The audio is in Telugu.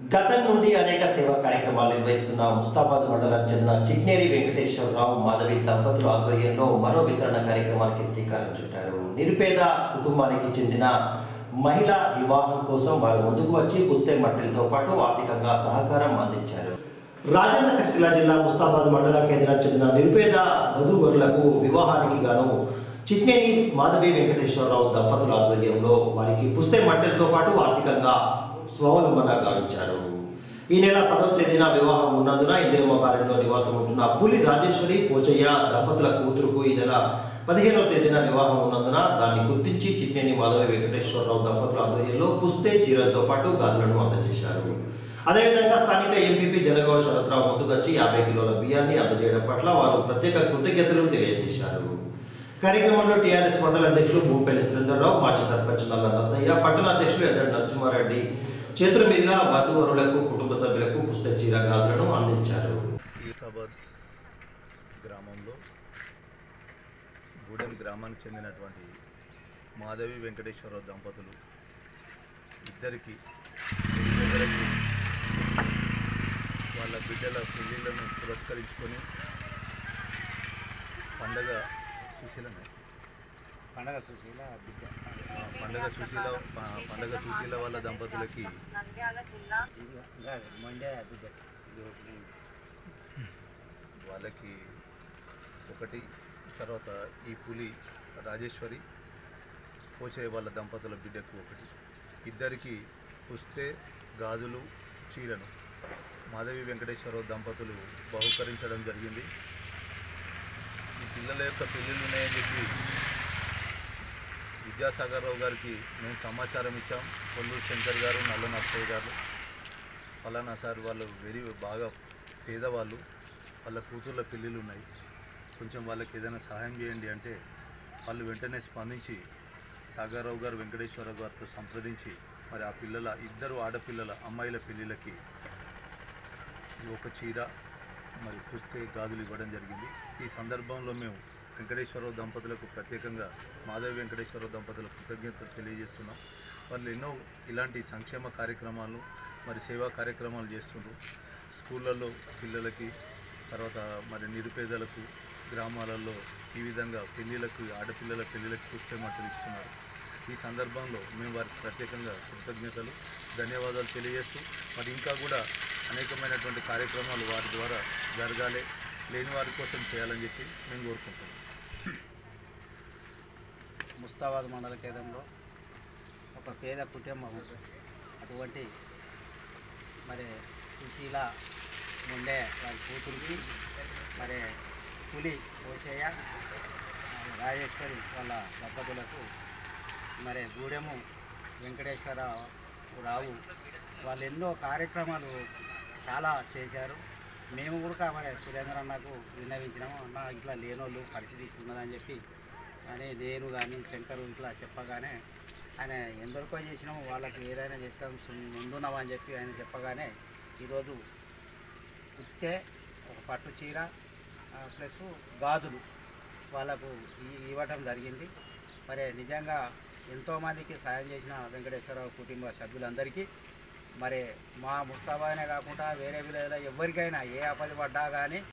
గతం నుండి అనేక సేవా కార్యక్రమాలు నిర్వహిస్తున్న ముస్తాబాద్ మండలం చెందిన చిట్నేరి వెంకటేశ్వరరావు మాధవి దంపతుల ఆధ్వర్యంలో మరో వితరణ కార్యక్రమానికి శ్రీకారం చుట్టారు నిరుపేద కుటుంబానికి చెందిన మహిళ వివాహం కోసం వారు ముందుకు వచ్చి పుస్తే మట్టలతో పాటు ఆర్థికంగా సహకారం అందించారు రాజన్న సిరిసిల్ల జిల్లా ముస్తాబాద్ మండల కేంద్రానికి చెందిన నిరుపేద వధూవరులకు వివాహానికి గాను చిట్నేని మాధవి వెంకటేశ్వరరావు దంపతుల ఆధ్వర్యంలో వారికి పుస్తే మట్టెలతో పాటు ఆర్థికంగా స్వావలంబన గావించారు ఈ నెల పదవ తేదీన వివాహం ఉన్నందున ఇందిరమ్మ కాలంలో నివాసం ఉంటున్న పులి రాజేశ్వరి పోచయ్య దంపతుల కూతురుకు ఈ నెల పదిహేనవ తేదీన వివాహం ఉన్నందున దాన్ని గుర్తించి చిట్నేని మాధవి వెంకటేశ్వరరావు దంపతుల ఆధ్వర్యంలో పుస్తే చీరలతో పాటు గాజులను అందజేశారు అదేవిధంగా స్థానిక ఎంపీపీ జనగావ శరత్రావు ముందుకొచ్చి యాభై కిలోల బియ్యాన్ని అందజేయడం పట్ల వారు ప్రత్యేక కృతజ్ఞతలు తెలియజేశారు కార్యక్రమంలో టీఆర్ఎస్ మండల అధ్యక్షులు భూమిపల్లి సురేందర్రావు మాజీ సర్పంచ్ నల్ల నరసయ్య పట్టణ అధ్యక్షులు ఎద్దడి నరసింహారెడ్డి చేతుల మీదుగా వధువరులకు కుటుంబ సభ్యులకు పుస్తక చీర గాజులను అందించారు ఈతాబాద్ గ్రామంలో గూడెం గ్రామానికి చెందినటువంటి మాధవి వెంకటేశ్వరరావు దంపతులు ఇద్దరికి ఇద్దరికి వాళ్ళ బిడ్డల పెళ్ళిళ్ళను పురస్కరించుకొని పండగ సుశీలనే పండగ సుశీల బిడ్డ ఆ, పండగ సుశీల ప- పండగ సుశీల వాళ్ళ దంపతులకి ఇంకా మండే బిడ్డ వాళ్ళకి ఒకటి తర్వాత ఈ పులి రాజేశ్వరి పోచే వాళ్ళ దంపతుల బిడ్డకు ఒకటి ఇద్దరికి పుస్తే గాజులు చీరను మాధవి వెంకటేశ్వరరావు దంపతులు బహుకరించడం జరిగింది ఈ పిల్లల యొక్క పెళ్ళిళ్ళు ఉన్నాయని చెప్పి విద్యాసాగర్ రావు గారికి మేము సమాచారం ఇచ్చాం కొల్లూరు శంకర్ గారు నల్ల నర్సయ్య గారు ఫలానా సార్ వాళ్ళు వెరీ బాగా పేదవాళ్ళు వాళ్ళ కూతుర్ల పెళ్ళిళ్ళు ఉన్నాయి కొంచెం వాళ్ళకి ఏదైనా సహాయం చేయండి అంటే వాళ్ళు వెంటనే స్పందించి సాగర్రావు గారు వెంకటేశ్వరరావు గారితో సంప్రదించి మరి ఆ పిల్లల ఇద్దరు ఆడపిల్లల అమ్మాయిల పెళ్ళిళ్ళకి ఈ ఒక చీర మరి పుస్తే గాజులు ఇవ్వడం జరిగింది ఈ సందర్భంలో మేము వెంకటేశ్వరరావు దంపతులకు ప్రత్యేకంగా మాధవి వెంకటేశ్వరరావు దంపతులకు కృతజ్ఞతలు తెలియజేస్తున్నాం వాళ్ళు ఎన్నో ఇలాంటి సంక్షేమ కార్యక్రమాలు మరి సేవా కార్యక్రమాలు చేస్తుండ్రు స్కూళ్ళల్లో పిల్లలకి తర్వాత మరి నిరుపేదలకు గ్రామాలలో ఈ విధంగా పెళ్ళిళ్ళకు ఆడపిల్లల పెళ్ళిళ్ళకి పుస్తే మట్టలు ఇస్తున్నారు ఈ సందర్భంలో మేము వారికి ప్రత్యేకంగా కృతజ్ఞతలు ధన్యవాదాలు తెలియజేస్తూ మరి ఇంకా కూడా అనేకమైనటువంటి కార్యక్రమాలు వారి ద్వారా జరగాలి లేని వారి కోసం చేయాలని చెప్పి మేము కోరుకుంటున్నాం ముస్తాబాద్ మండల కేంద్రంలో ఒక పేద కుటుంబం అటువంటి మరి సుశీల ఉండే వారి కూతురికి మరి పులి ఓషయ్య రాజేశ్వరి వాళ్ళ దంపతులకు మరి గూడెము వెంకటేశ్వర రావు వాళ్ళు ఎన్నో కార్యక్రమాలు చాలా చేశారు మేము కూడా మరి సురేంద్ర అన్నకు విన్నవించినాము అన్న ఇట్లా లేనోళ్ళు పరిస్థితి ఇట్లా ఉన్నదని చెప్పి అని నేను కానీ శంకరు ఇట్లా చెప్పగానే ఆయన ఎందరికో చేసినాము వాళ్ళకి ఏదైనా చేస్తాం సు- ముందున్నామని చెప్పి ఆయన చెప్పగానే ఈరోజు ఇస్తే ఒక పట్టు చీర ఆ, ప్లస్ గాజులు వాళ్ళకు ఇ- ఇవ్వటం జరిగింది మరి నిజంగా ఎంతోమందికి సాయం చేసిన వెంకటేశ్వరరావు కుటుంబ సభ్యులందరికీ మరి మా ముస్తాబానే కాకుండా వేరే విలేజ్లో ఎవరికైనా ఏ ఆపద పడ్డా కానీ